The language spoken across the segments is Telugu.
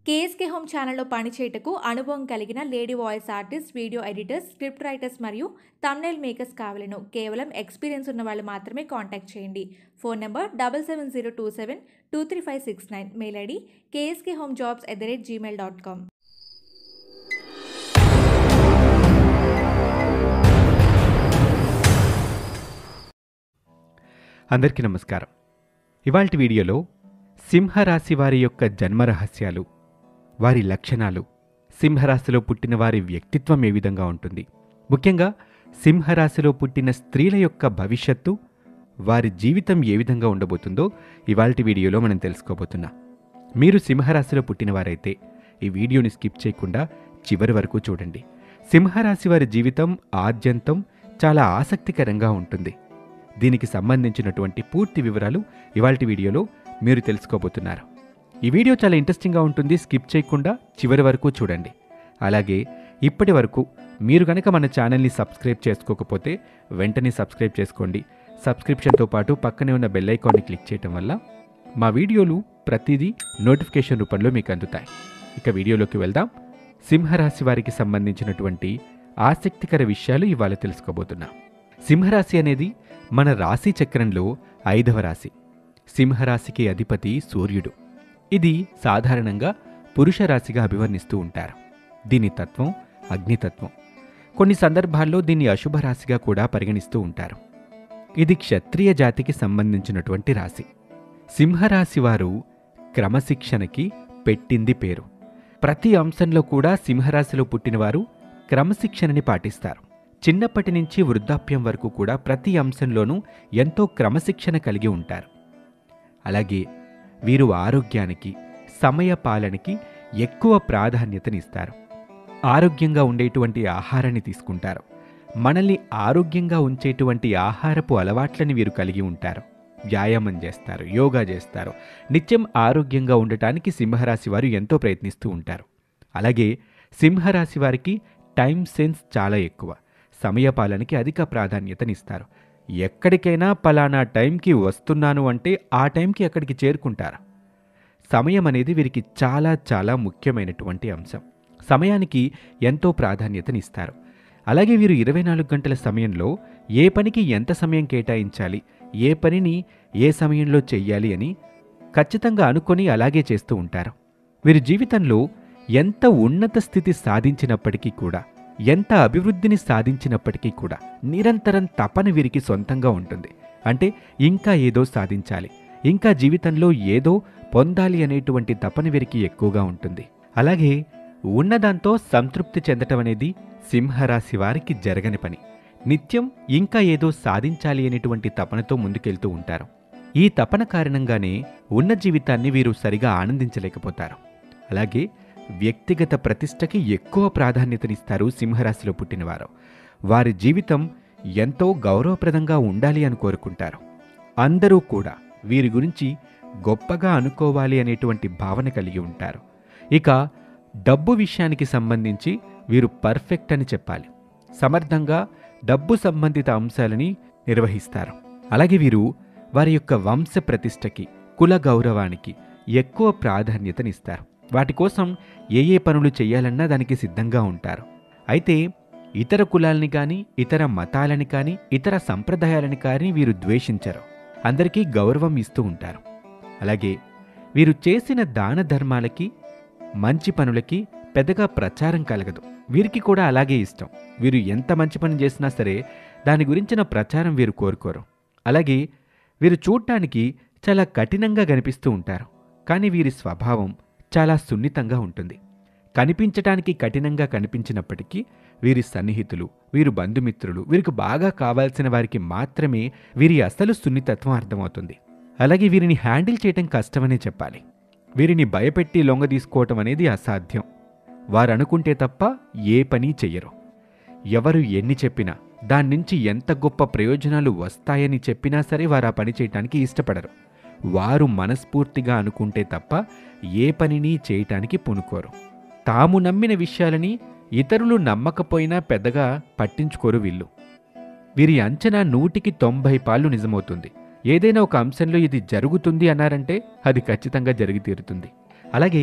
కేఎస్కే హోమ్ ఛానల్లో పనిచేయటకు అనుభవం కలిగిన lady voice artist video editors script writers మరియు తమ్నైల్ మేకర్స్ కావాలను కేవలం ఎక్స్పీరియన్స్ ఉన్న వాళ్ళు మాత్రమే కాంటాక్ట్ చేయండి phone number double seven zero two seven two three five six nine mail ID KSK home jobs at the rate Gmail dot com అందరికీ నమస్కారం ఇవాల్టి వీడియోలో సింహరాశి వారి యొక్క జన్మ రహస్యాలు వారి లక్షణాలు సింహరాశిలో పుట్టిన వారి వ్యక్తిత్వం ఏ విధంగా ఉంటుంది ముఖ్యంగా సింహరాశిలో పుట్టిన స్త్రీల యొక్క భవిష్యత్తు వారి జీవితం ఏ విధంగా ఉండబోతుందో ఇవాల్టి వీడియోలో మనం తెలుసుకోబోతున్నాం మీరు సింహరాశిలో పుట్టినవారైతే ఈ వీడియోని స్కిప్ చేయకుండా చివరి వరకు చూడండి సింహరాశి వారి జీవితం ఆద్యంతం చాలా ఆసక్తికరంగా ఉంటుంది దీనికి సంబంధించినటువంటి పూర్తి వివరాలు ఇవాల్టి వీడియోలో మీరు తెలుసుకోబోతున్నారు ఈ వీడియో చాలా ఇంట్రెస్టింగ్గా ఉంటుంది స్కిప్ చేయకుండా చివరి వరకు చూడండి అలాగే ఇప్పటి వరకు మీరు కనుక మన ఛానల్ని సబ్స్క్రైబ్ చేసుకోకపోతే వెంటనే సబ్స్క్రైబ్ చేసుకోండి సబ్స్క్రిప్షన్తో పాటు పక్కనే ఉన్న బెల్ ఐకాన్ని క్లిక్ చేయటం వల్ల మా వీడియోలు ప్రతిదీ నోటిఫికేషన్ రూపంలో మీకు అందుతాయి ఇక వీడియోలోకి వెళ్దాం సింహరాశి వారికి సంబంధించినటువంటి ఆసక్తికర విషయాలు ఇవాళ తెలుసుకోబోతున్నాం సింహరాశి అనేది మన రాశి చక్రంలో ఐదవ రాశి సింహరాశికి అధిపతి సూర్యుడు ఇది సాధారణంగా పురుష రాశిగా అభివర్ణిస్తూ ఉంటారు దీని తత్వం అగ్నితత్వం కొన్ని సందర్భాల్లో దీన్ని అశుభ రాశిగా కూడా పరిగణిస్తూ ఉంటారు ఇది క్షత్రియ జాతికి సంబంధించినటువంటి రాశి సింహరాశి వారు క్రమశిక్షణకి పెట్టింది పేరు ప్రతి అంశంలో కూడా సింహరాశిలో పుట్టినవారు క్రమశిక్షణని పాటిస్తారు చిన్నప్పటి నుంచి వృద్ధాప్యం వరకు కూడా ప్రతి అంశంలోనూ ఎంతో క్రమశిక్షణ కలిగి ఉంటారు అలాగే వీరు ఆరోగ్యానికి సమయ పాలనకి ఎక్కువ ప్రాధాన్యతనిస్తారు ఆరోగ్యంగా ఉండేటువంటి ఆహారాన్ని తీసుకుంటారు మనల్ని ఆరోగ్యంగా ఉంచేటువంటి ఆహారపు అలవాట్లని వీరు కలిగి ఉంటారు వ్యాయామం చేస్తారు యోగా చేస్తారు నిత్యం ఆరోగ్యంగా ఉండటానికి సింహరాశి వారు ఎంతో ప్రయత్నిస్తూ ఉంటారు అలాగే సింహరాశి వారికి టైం సెన్స్ చాలా ఎక్కువ సమయపాలనకి అధిక ప్రాధాన్యతనిస్తారు ఎక్కడికైనా పలానా టైంకి వస్తున్నాను అంటే ఆ టైంకి అక్కడికి చేరుకుంటారు సమయం అనేది వీరికి చాలా చాలా ముఖ్యమైనటువంటి అంశం సమయానికి ఎంతో ప్రాధాన్యతనిస్తారు అలాగే వీరు ఇరవై నాలుగు గంటల సమయంలో ఏ పనికి ఎంత సమయం కేటాయించాలి ఏ పనిని ఏ సమయంలో చెయ్యాలి అని ఖచ్చితంగా అనుకొని అలాగే చేస్తూ ఉంటారు వీరి జీవితంలో ఎంత ఉన్నత స్థితి సాధించినప్పటికీ కూడా ఎంత అభివృద్ధిని సాధించినప్పటికీ కూడా నిరంతరం తపన వీరికి సొంతంగా ఉంటుంది అంటే ఇంకా ఏదో సాధించాలి ఇంకా జీవితంలో ఏదో పొందాలి అనేటువంటి తపన వీరికి ఎక్కువగా ఉంటుంది అలాగే ఉన్నదాంతో సంతృప్తి చెందటం అనేది సింహరాశి వారికి జరగని పని నిత్యం ఇంకా ఏదో సాధించాలి అనేటువంటి తపనతో ముందుకెళ్తూ ఉంటారు ఈ తపన కారణంగానే ఉన్న జీవితాన్ని వీరు సరిగా ఆనందించలేకపోతారు అలాగే వ్యక్తిగత ప్రతిష్టకి ఎక్కువ ప్రాధాన్యతనిస్తారు సింహరాశిలో పుట్టినవారు వారి జీవితం ఎంతో గౌరవప్రదంగా ఉండాలి అని కోరుకుంటారు అందరూ కూడా వీరి గురించి గొప్పగా అనుకోవాలి అనేటువంటి భావన కలిగి ఉంటారు ఇక డబ్బు విషయానికి సంబంధించి వీరు పర్ఫెక్ట్ అని చెప్పాలి సమర్థంగా డబ్బు సంబంధిత అంశాలని నిర్వహిస్తారు అలాగే వీరు వారి యొక్క వంశ ప్రతిష్టకి కుల గౌరవానికి ఎక్కువ ప్రాధాన్యతనిస్తారు వాటి కోసం ఏ ఏ పనులు చేయాలన్నా దానికి సిద్ధంగా ఉంటారు అయితే ఇతర కులాలని కానీ ఇతర మతాలని కానీ ఇతర సంప్రదాయాలని కానీ వీరు ద్వేషించరు అందరికీ గౌరవం ఇస్తూ ఉంటారు అలాగే వీరు చేసిన దాన ధర్మాలకి మంచి పనులకి పెద్దగా ప్రచారం కలగదు వీరికి కూడా అలాగే ఇష్టం వీరు ఎంత మంచి పని చేసినా సరే దాని గురించిన ప్రచారం వీరు కోరుకోరు అలాగే వీరు చూడటానికి చాలా కఠినంగా కనిపిస్తూ ఉంటారు కానీ వీరి స్వభావం చాలా సున్నితంగా ఉంటుంది కనిపించటానికి కఠినంగా కనిపించినప్పటికీ వీరి సన్నిహితులు వీరు బంధుమిత్రులు వీరికి బాగా కావాల్సిన వారికి మాత్రమే వీరి అసలు సున్నితత్వం అర్థమవుతుంది అలాగే వీరిని హ్యాండిల్ చేయటం కష్టమనే చెప్పాలి వీరిని భయపెట్టి లొంగ తీసుకోవటం అనేది అసాధ్యం వారు అనుకుంటే తప్ప ఏ పని చెయ్యరు ఎవరు ఎన్ని చెప్పినా దాని నుంచి ఎంత గొప్ప ప్రయోజనాలు వస్తాయని చెప్పినా సరే వారు ఆ పని చేయటానికి ఇష్టపడరు వారు మనస్ఫూర్తిగా అనుకుంటే తప్ప ఏ పనిని చేయటానికి పూనుకోరు తాము నమ్మిన విషయాలని ఇతరులు నమ్మకపోయినా పెద్దగా పట్టించుకోరు వీళ్ళు వీరి అంచనా నూటికి తొంభై పాళ్ళు నిజమవుతుంది ఏదైనా ఒక అంశంలో ఇది జరుగుతుంది అన్నారంటే అది ఖచ్చితంగా జరిగి తీరుతుంది అలాగే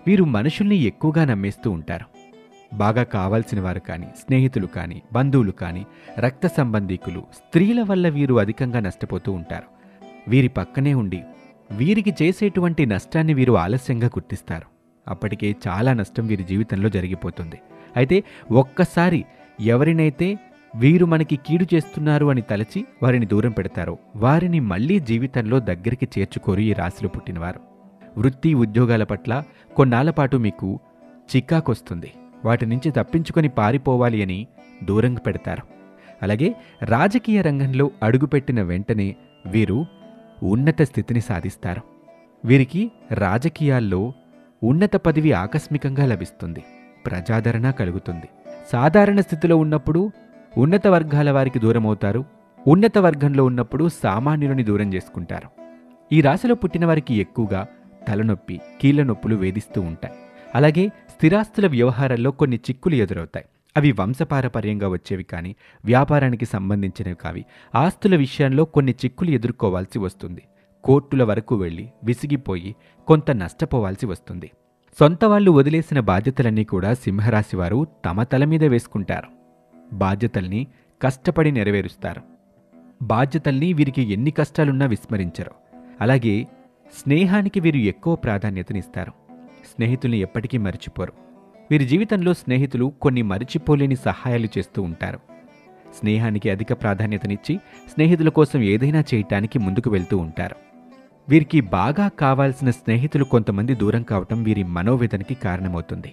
వీరు మనుషుల్ని ఎక్కువగా నమ్మేస్తూ ఉంటారు బాగా కావాల్సిన వారు కానీ స్నేహితులు కానీ బంధువులు కానీ రక్త సంబంధీకులు స్త్రీల వల్ల వీరు అధికంగా నష్టపోతూ ఉంటారు వీరి పక్కనే ఉండి వీరికి చేసేటువంటి నష్టాన్ని వీరు ఆలస్యంగా గుర్తిస్తారు అప్పటికే చాలా నష్టం వీరి జీవితంలో జరిగిపోతుంది అయితే ఒక్కసారి ఎవరినైతే వీరు మనకి కీడు చేస్తున్నారు అని తలచి వారిని దూరం పెడతారో వారిని మళ్ళీ జీవితంలో దగ్గరికి చేర్చుకోరు ఈ రాశిలో పుట్టినవారు వృత్తి ఉద్యోగాల పట్ల కొన్నాళ్ల పాటు మీకు చిక్కాకొస్తుంది వాటి నుంచి తప్పించుకొని పారిపోవాలి అని దూరం పెడతారు అలాగే రాజకీయ రంగంలో అడుగుపెట్టిన వెంటనే వీరు ఉన్నత స్థితిని సాధిస్తారు వీరికి రాజకీయాల్లో ఉన్నత పదవి ఆకస్మికంగా లభిస్తుంది ప్రజాదరణ కలుగుతుంది సాధారణ స్థితిలో ఉన్నప్పుడు ఉన్నత వర్గాల వారికి దూరమవుతారు ఉన్నత వర్గంలో ఉన్నప్పుడు సామాన్యులని దూరం చేసుకుంటారు ఈ రాశిలో పుట్టిన వారికి ఎక్కువగా తలనొప్పి కీళ్ల నొప్పులు వేధిస్తూ ఉంటాయి అలాగే స్థిరాస్తుల వ్యవహారాల్లో కొన్ని చిక్కులు ఎదురవుతాయి అవి వంశపారపర్యంగా వచ్చేవి కానీ వ్యాపారానికి సంబంధించినవి కావి ఆస్తుల విషయంలో కొన్ని చిక్కులు ఎదుర్కోవాల్సి వస్తుంది కోర్టుల వరకు వెళ్ళి విసిగిపోయి కొంత నష్టపోవాల్సి వస్తుంది సొంత వాళ్ళు వదిలేసిన బాధ్యతలన్నీ కూడా సింహరాశి వారు తమ తల మీద వేసుకుంటారు బాధ్యతల్ని కష్టపడి నెరవేరుస్తారు బాధ్యతల్ని వీరికి ఎన్ని కష్టాలున్నా విస్మరించరు అలాగే స్నేహానికి వీరు ఎక్కువ ప్రాధాన్యతనిస్తారు స్నేహితుల్ని ఎప్పటికీ మర్చిపోరు వీరి జీవితంలో స్నేహితులు కొన్ని మరిచిపోలేని సహాయాలు చేస్తూ ఉంటారు స్నేహానికి అధిక ప్రాధాన్యతనిచ్చి స్నేహితుల కోసం ఏదైనా చేయటానికి ముందుకు వెళ్తూ ఉంటారు వీరికి బాగా కావాల్సిన స్నేహితులు కొంతమంది దూరం కావటం వీరి మనోవేదనకి కారణమవుతుంది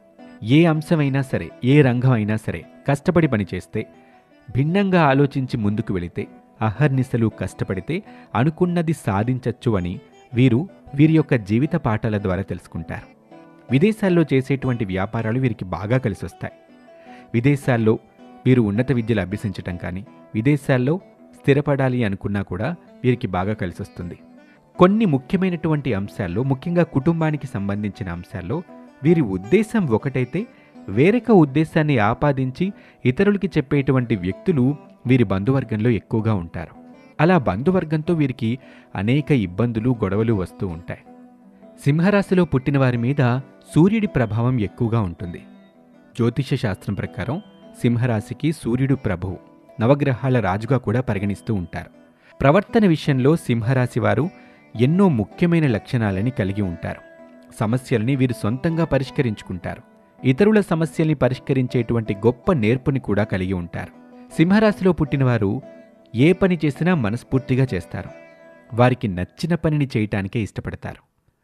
ఏ అంశమైనా సరే ఏ రంగం అయినా సరే కష్టపడి పనిచేస్తే భిన్నంగా ఆలోచించి ముందుకు వెళితే అహర్నిశలు కష్టపడితే అనుకున్నది సాధించచ్చు అని వీరు వీరి యొక్క జీవిత పాఠాల ద్వారా తెలుసుకుంటారు విదేశాల్లో చేసేటువంటి వ్యాపారాలు వీరికి బాగా కలిసొస్తాయి విదేశాల్లో వీరు ఉన్నత విద్యలు అభ్యసించటం కానీ విదేశాల్లో స్థిరపడాలి అనుకున్నా కూడా వీరికి బాగా కలిసొస్తుంది కొన్ని ముఖ్యమైనటువంటి అంశాల్లో ముఖ్యంగా కుటుంబానికి సంబంధించిన అంశాల్లో వీరి ఉద్దేశం ఒకటైతే వేరొక ఉద్దేశాన్ని ఆపాదించి ఇతరులకి చెప్పేటువంటి వ్యక్తులు వీరి బంధువర్గంలో ఎక్కువగా ఉంటారు అలా బంధువర్గంతో వీరికి అనేక ఇబ్బందులు గొడవలు వస్తూ ఉంటాయి సింహరాశిలో పుట్టిన వారి మీద సూర్యుడి ప్రభావం ఎక్కువగా ఉంటుంది జ్యోతిష శాస్త్రం ప్రకారం సింహరాశికి సూర్యుడు ప్రభువు నవగ్రహాల రాజుగా కూడా పరిగణిస్తూ ఉంటారు ప్రవర్తన విషయంలో సింహరాశి వారు ఎన్నో ముఖ్యమైన లక్షణాలని కలిగి ఉంటారు సమస్యల్ని వీరు సొంతంగా పరిష్కరించుకుంటారు ఇతరుల సమస్యల్ని పరిష్కరించేటువంటి గొప్ప నేర్పుని కూడా కలిగి ఉంటారు సింహరాశిలో పుట్టినవారు ఏ పని చేసినా మనస్ఫూర్తిగా చేస్తారు వారికి నచ్చిన పనిని చేయటానికే ఇష్టపడతారు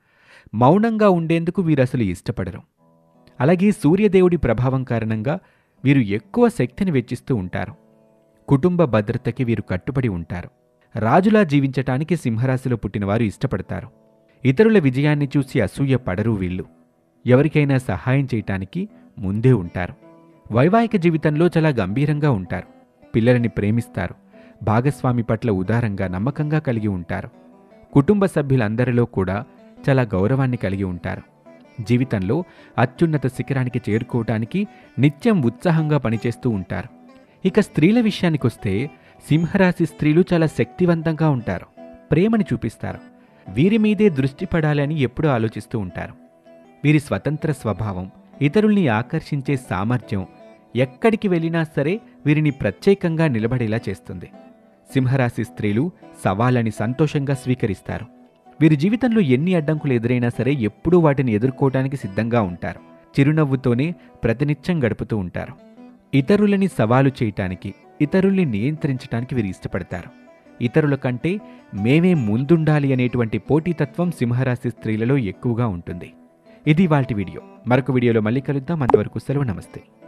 మౌనంగా ఉండేందుకు వీరు అసలు ఇష్టపడరు అలాగే సూర్యదేవుడి ప్రభావం కారణంగా వీరు ఎక్కువ శక్తిని వెచ్చిస్తూ ఉంటారు కుటుంబ భద్రతకి వీరు కట్టుబడి ఉంటారు రాజులా జీవించటానికి సింహరాశిలో పుట్టినవారు ఇష్టపడతారు ఇతరుల విజయాన్ని చూసి అసూయ పడరు వీళ్ళు ఎవరికైనా సహాయం చేయటానికి ముందే ఉంటారు వైవాహిక జీవితంలో చాలా గంభీరంగా ఉంటారు పిల్లలని ప్రేమిస్తారు భాగస్వామి పట్ల ఉదారంగా నమ్మకంగా కలిగి ఉంటారు కుటుంబ సభ్యులందరిలో కూడా చాలా గౌరవాన్ని కలిగి ఉంటారు జీవితంలో అత్యున్నత శిఖరానికి చేరుకోవటానికి నిత్యం ఉత్సాహంగా పనిచేస్తూ ఉంటారు ఇక స్త్రీల విషయానికొస్తే సింహరాశి స్త్రీలు చాలా శక్తివంతంగా ఉంటారు ప్రేమని చూపిస్తారు వీరి మీదే దృష్టి పడాలని ఎప్పుడూ ఆలోచిస్తూ ఉంటారు వీరి స్వతంత్ర స్వభావం ఇతరుల్ని ఆకర్షించే సామర్థ్యం ఎక్కడికి వెళ్ళినా సరే వీరిని ప్రత్యేకంగా నిలబడేలా చేస్తుంది సింహరాశి స్త్రీలు సవాళ్ళని సంతోషంగా స్వీకరిస్తారు వీరి జీవితంలో ఎన్ని అడ్డంకులు ఎదురైనా సరే ఎప్పుడూ వాటిని ఎదుర్కోవటానికి సిద్ధంగా ఉంటారు చిరునవ్వుతోనే ప్రతినిత్యం గడుపుతూ ఉంటారు ఇతరులని సవాలు చేయటానికి ఇతరుల్ని నియంత్రించటానికి వీరు ఇష్టపడతారు ఇతరుల కంటే మేమే ముందుండాలి అనేటువంటి పోటీతత్వం సింహరాశి స్త్రీలలో ఎక్కువగా ఉంటుంది ఇది వాటి వీడియో మరొక వీడియోలో మళ్ళీ కలుద్దాం అంతవరకు సెలవు నమస్తే